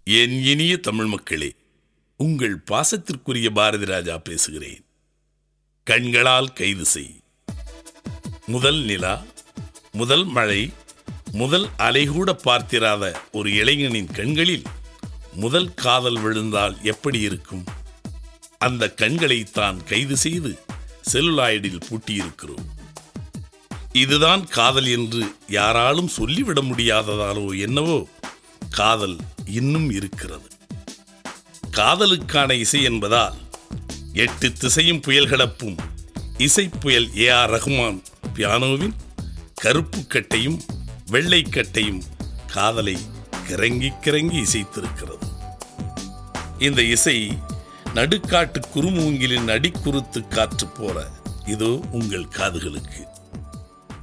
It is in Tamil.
என் இனிய தமிழ் மக்களே உங்கள் பாசத்திற்குரிய பாரதி ராஜா பேசுகிறேன் கண்களால் கைது செய் முதல் நிலா முதல் மழை முதல் அலைகூட பார்த்திராத ஒரு இளைஞனின் கண்களில் முதல் காதல் விழுந்தால் எப்படி இருக்கும் அந்த கண்களை தான் கைது செய்து செல்லுலாய்டில் பூட்டியிருக்கிறோம் இதுதான் காதல் என்று யாராலும் சொல்லிவிட முடியாததாலோ என்னவோ காதல் இன்னும் இருக்கிறது காதலுக்கான இசை என்பதால் எட்டு திசையும் புயல் கிடப்பும் இசை புயல் ஏ ஆர் ரஹ்மான் பியானோவின் கருப்பு கட்டையும் வெள்ளை கட்டையும் காதலை கிறங்கி கிறங்கி இசைத்திருக்கிறது இந்த இசை நடுக்காட்டு குறுமூங்கிலின் அடிக்குறுத்து காற்று போல இதோ உங்கள் காதுகளுக்கு